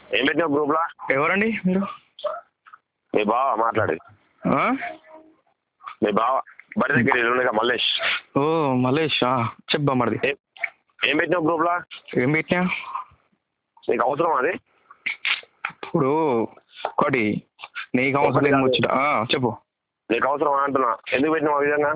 ఏం పెట్టినావు గ్రూప్లో ఎవరండి మీరు మీ బావ మాట్లాడి ఆ? మీ బావ బడి దగ్గర ఇల్లు ఉన్నాయి కదా, మల్లేష్ ఓ మలేష్ ఆ, చెప్పా మరిది ఏం ఏం పెట్టినావు గ్రూప్లో ఏం పెట్టినా నీకు అవసరం అది ఇప్పుడు ఒకటి నీకు అవసరం ఏం వచ్చిట ఆ, చెప్పు నీకు అవసరం అంటున్నా ఎందుకు పెట్టినావు ఆ విధంగా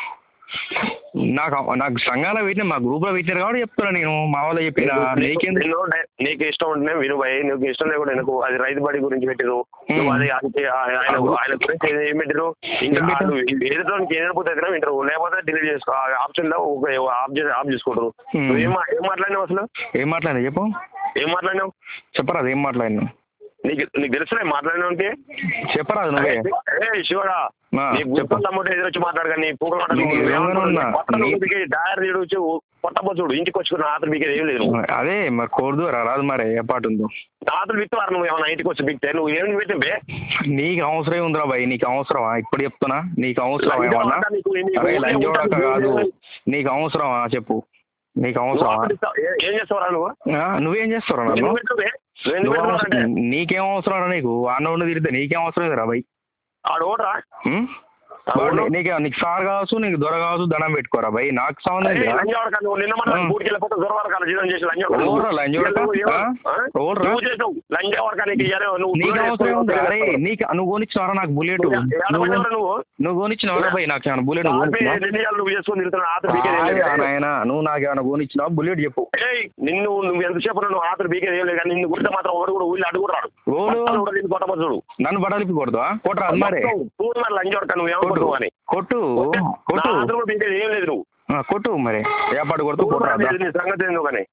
నాకు అవ- నాకు సంఘాల పెట్టిన మా గ్రూప్లో పెట్టినారు కాబట్టి చెప్తున్నా నేను మా వాళ్ళు చెప్పిన నీకేంది నిన్ను డై- నీకు ఇష్టం ఉంటేనే విను భయ్ నీకు ఇష్టం లేకుండా ఎందుకు అది రైతు బడి గురించి పెట్టిరు నువ్వు అది అంతే ఆయన ఆయన గురించి ఏం- ఏం పెట్టిరు ఇంకా ఏం పెట్టారు? వాళ్ళు ఏదో ఏదైపోతే వింటారు లేకపోతే డిలీట్ చేసుకో ఆప్షన్ లో ఒక ఆఫ్ చేసి ఆఫ్ చేసుకుంటారు Hmm. నువ్వు ఏం మా- ఏం మాట్లాడినావు అసలు ఏం మాట్లాడినా చెప్పు ఏం మాట్లాడినావు చెప్పరాదు ఏం మాట్లాడినా నీకు నీకు తెలుసులే మాట్లాడినావుకి చెప్పరాదు నువ్వే ఏ శివడా ఆ, నీ చెప్పు. గుర్తులు అమ్ముంటే ఎదురొచ్చి మాట్లాడు కానీ పూకలు నేను ఎదురుగానే ఉన్నా. నీ- డైర్ వచ్చి పొట్టబోచుడు ఇంటికి వచ్చుకున్న ఆతలు మీకు ఏం లేదు నువ్వు అదే మరి కోరుదు రాదు మరి ఏ పాటు ఉందో ఆతలు బిక్తారు నువ్వు ఏమన్నా ఇంటికి వచ్చి బిక్తే నువ్వు ఏమి పెట్టింబే నీకు అవసరం ఉందిరా భయ్ నీకు అవసరమా ఇప్పుడు చెప్తున్నా నీకు అవసరం లంజా ఏమన్నా వాడక నీకు ఎన్ని- అరే ఎన్ని లంజోడక ఉంటాయి? కాదు నీకు అవసరమా చెప్పు నీకు నువ్వు అవసరమా ఆఫర్ ఇస్తావు. ఏ- ఏం చేస్తావురా నువ్వు ఆ, నువ్వేం చేస్తారా నన్ను ఎందుకు పెట్టినవే? నువ్వు ఎందుకు నువ్వు పెట్టినావు అంటే? అవసరం- నీకేం అవసరం రా నీకు అన్నోడిని తిరిగితే నీకేం అవసరం లేదురా భయ్ ఆడు ఓడరా ఉం? ఆ, వాడు ఓడు. నీ- నీకు నీకు సార్ కావచ్చు నీకు దొర కావచ్చు దండం పెట్టుకోరా భయ్ నాకు సంబంధం అరే, లేదా లంజా వాడక నువ్వు నిన్న మన ఆ. బూట్కి వెళ్ళిపోతే దొరవరకాల జీతం చేసి లంజా వాడక ఓర్రా లంజా వాడక? నువ్వు ఏమో- ఆ? ఆ? ఓర్రా? నువ్వు చేసావు లంజా వాడక నీకు ఇయ్యాలి, నువ్వు నీకు దూరం అవసరం ఉంది చేసుకొని అరే నీకు నువ్వు కొనిచ్చినవరా నాకు బుల్లెట్ నువ్వు ఏ- ఏడ నువ్వు పడ్డావురా నువ్వు నువ్వు కొనిచ్చినవరా భయ్ నాకు ఏమైనా బుల్లెట్ నువ్వు ఆపి కొనిచ్చినావా? ఎన్ని ఇయ్యాలి నువ్వు చేసుకొని తిరుగుతున్నావు ఆతలు బీకేది ఏం లేదు. కాదురా నాయనా నువ్వు నాకు ఏమైనా కొనిచ్చినావా బుల్లెట్ చెప్పు ఏయ్, నిన్ను నువ్వు ఎంతసేపు నువ్వు ఆతలు బీకేది ఏం లేదు కానీ నిన్ను గుడితే మాత్రం ఒకడు కూడా ఊళ్ళో అడుగు రాడు ఓలు పట్టాలు కూడా నిన్ను కొట్టబోతుడు నన్ను బడలిపి కొడతావా కొట్టరా అది మరే పూర్ మరి లంజా వాడక నువ్వు కొట్టు ఏమనుకుంటున్నావు అని కొట్టు నా కొట్టు ఆతలు కూడా బీకేది ఏం లేదు నువ్వు ఆ, కొట్టు మరి ఏ పాటు కొడుతూ కొట్టరా నీ- నీ సంగతి ఎందుకు కానీ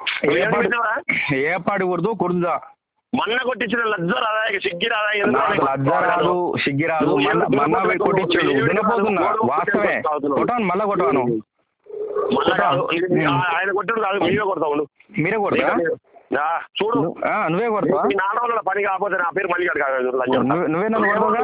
ఏ ఏం పాటు చేసావురా? ఏ పాటు కొడుతూ కొడుతుందా మన్న కొట్టించిన లజ్జ రాదా ఇక సిగ్గి రాదా ఎందుకు నాకు లజ్జ రాదు సిగ్గి రాదు నువ్వు మళ్ళా ఎందుకు మళ్ళా పోయి కొట్టించాడు నువ్వు వినపోతున్నా ఎందుకు వాస్తవే కొడుతున్నావు? కొట్టాను మళ్ళా కొట్టాను మళ్ళా కాదు, ఇది ఉమ్. ఆ- ఆయన కొట్టుడు కాదు మీరే కొడతావు నువ్వు. మీరే కొడతా ఆ, చూడు నువ్వు- ఆ, నువ్వే కొడతావా ఈ నాలుగు పని కాకపోతే నా పేరు మళ్ళీ కాదు లంజం నువ్వే- నువ్వే నన్ను కొడతావుగా?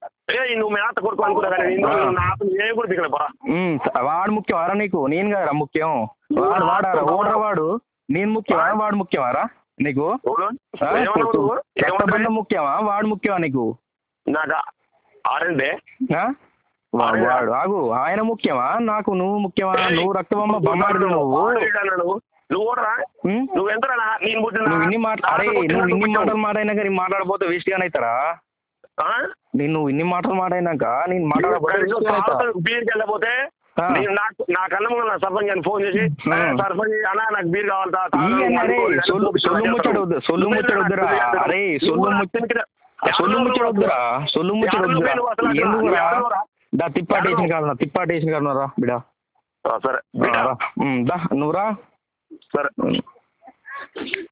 ఏ నువ్వు మేత కొడుకు అనుకున్నా కానీ నిన్ను ఆ. నా ఆత్మ ఏ కూడా దిగలే పరా ఉమ్, వాడు ముఖ్యం వారా నీకు నేను కదరా ముఖ్యం వాడు వాడారా ఓడరా వాడు నేను ముఖ్యమా వాడు ముఖ్యమారా నీకు చూడు ఆ? ఏమన్నావు నువ్వు? రక్తబంధం ఏమన్నావు? ముఖ్యమా వాడు ముఖ్యమా నీకు నాకు ఆరండే ఆ? వా- వాడు ఆగు ఆయన ముఖ్యమా నాకు నువ్వు ముఖ్యమా నువ్వు రక్తబొమ్మ బొమ్మాడు నువ్వు ఆరేడన్నా నువ్వు నువ్వు ఓడరా ఉమ్? నువ్వు ఎంత నేను పుట్టిన నువ్వు ఇన్ని మాట అరే నువ్వు ఇన్ని మాటలు మాటైనా కానీ మాట్లాడపోతే వేస్ట్ గానే అవుతారా నేను నువ్వు ఇన్ని మాటలు మాటైనాక నేను మాట్లాడకపోతే waste గానే అవుతా. బీర్కి వెళ్ళకపోతే ఆ. నేను నాకు నా కళ్ళ ముందు నా సర్పంచ్ గారిని ఫోన్ చేసి ఆ. "ఏ, సర్పంచ్ అన్నా నాకు బీర్ కావాలి తా- తాగను, ఈ అరే, అనుకో, సొల్లు అనుకో, సొల్లు ముచ్చట వద్దు సొల్లు ముచ్చట వద్దురా అరే సొల్లు ముచ్చట సొల్లు ముచ్చట వద్దురా సొల్లు ముచ్చట వద్దురా ఎందుకురా దా తిప్పాటేసిన కాదు తిప్పాటేసిన కాదు రా బిడా సరే రా ఉమ్, దా నువ్వు రా సరే